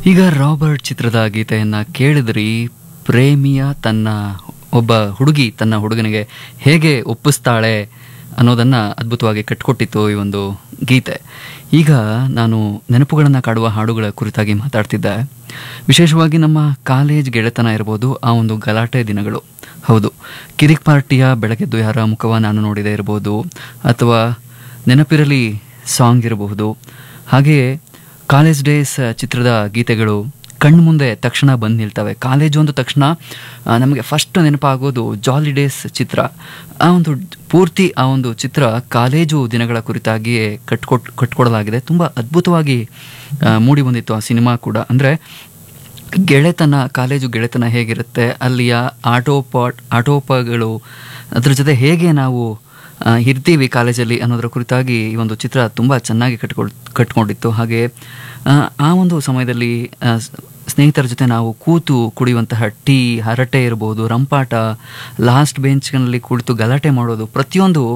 ಈಗ ರಾಬರ್ಟ್ ಚಿತ್ರದ ಗೀತೆಯನ್ನು ಕೇಳಿದ್ರಿ ಪ್ರೇಮಿಯ ತನ್ನ ಒಬ್ಬ ಹುಡುಗಿ ತನ್ನ ಹುಡುಗನಿಗೆ ಹೇಗೆ ಒಪ್ಪಿಸ್ತಾಳೆ ಅನ್ನೋದನ್ನು ಅದ್ಭುತವಾಗಿ ಕಟ್ಕೊಟ್ಟಿತ್ತು ಈ ಒಂದು ಗೀತೆ ಈಗ ನಾನು ನೆನಪುಗಳನ್ನು ಕಾಡುವ ಹಾಡುಗಳ ಕುರಿತಾಗಿ ಮಾತಾಡ್ತಿದ್ದೆ ವಿಶೇಷವಾಗಿ ನಮ್ಮ ಕಾಲೇಜ್ ಗೆಳೆತನ ಇರ್ಬೋದು ಆ ಒಂದು ಗಲಾಟೆ ದಿನಗಳು ಹೌದು ಕಿರಿಕ್ ಪಾರ್ಟಿಯ ಬೆಳಗೆದ್ದು ಯಾರ ಮುಖವ ನಾನು ನೋಡಿದೆ ಇರ್ಬೋದು ಅಥವಾ ನೆನಪಿರಲಿ ಸಾಂಗ್ ಇರಬಹುದು ಹಾಗೆಯೇ ಕಾಲೇಜ್ ಡೇಸ್ ಚಿತ್ರದ ಗೀತೆಗಳು ಕಣ್ಣು ಮುಂದೆ ತಕ್ಷಣ ಬಂದು ನಿಲ್ತವೆ ಕಾಲೇಜು ಅಂದ ತಕ್ಷಣ ಆ, ನಮಗೆ ಫಸ್ಟ್ ನೆನಪಾಗೋದು ಜಾಲಿ ಡೇಸ್ ಚಿತ್ರ ಆ ಒಂದು ಪೂರ್ತಿ ಆ ಒಂದು ಚಿತ್ರ ಕಾಲೇಜು ದಿನಗಳ ಕುರಿತಾಗಿಯೇ ಕಟ್ಕೊಟ್ ಕಟ್ಕೊಡಲಾಗಿದೆ ತುಂಬ ಅದ್ಭುತವಾಗಿ ಆ, ಮೂಡಿ ಬಂದಿತ್ತು ಆ ಸಿನಿಮಾ ಕೂಡ ಅಂದರೆ ಗೆಳೆತನ ಕಾಲೇಜು ಗೆಳೆತನ ಹೇಗಿರುತ್ತೆ ಅಲ್ಲಿಯ ಆಟೋಪಾಟ್ ಆಟೋಪಗಳು ಅದ್ರ ಜೊತೆ ಹೇಗೆ ನಾವು ಆ, ಇರ್ತೀವಿ ಕಾಲೇಜಲ್ಲಿ ಅನ್ನೋದರ ಕುರಿತಾಗಿ ಈ ಒಂದು ಚಿತ್ರ ತುಂಬ ಚೆನ್ನಾಗಿ ಕಟ್ಕೊಳ್ ಕಟ್ಕೊಂಡಿತ್ತು ಹಾಗೆ ಆ, ಆ ಒಂದು ಸಮಯದಲ್ಲಿ ಆ, ಸ್- ಸ್ನೇಹಿತರ ಜೊತೆ ನಾವು ಕೂತು ಕುಡಿಯುವಂತಹ ಟೀ ಹರಟೆ ಇರ್ಬೋದು ರಂಪಾಟ ಲಾಸ್ಟ್ ಬೆಂಚ್ನಲ್ಲಿ ಕುಳಿತು ಗಲಾಟೆ ಮಾಡೋದು ಪ್ರತಿಯೊಂದು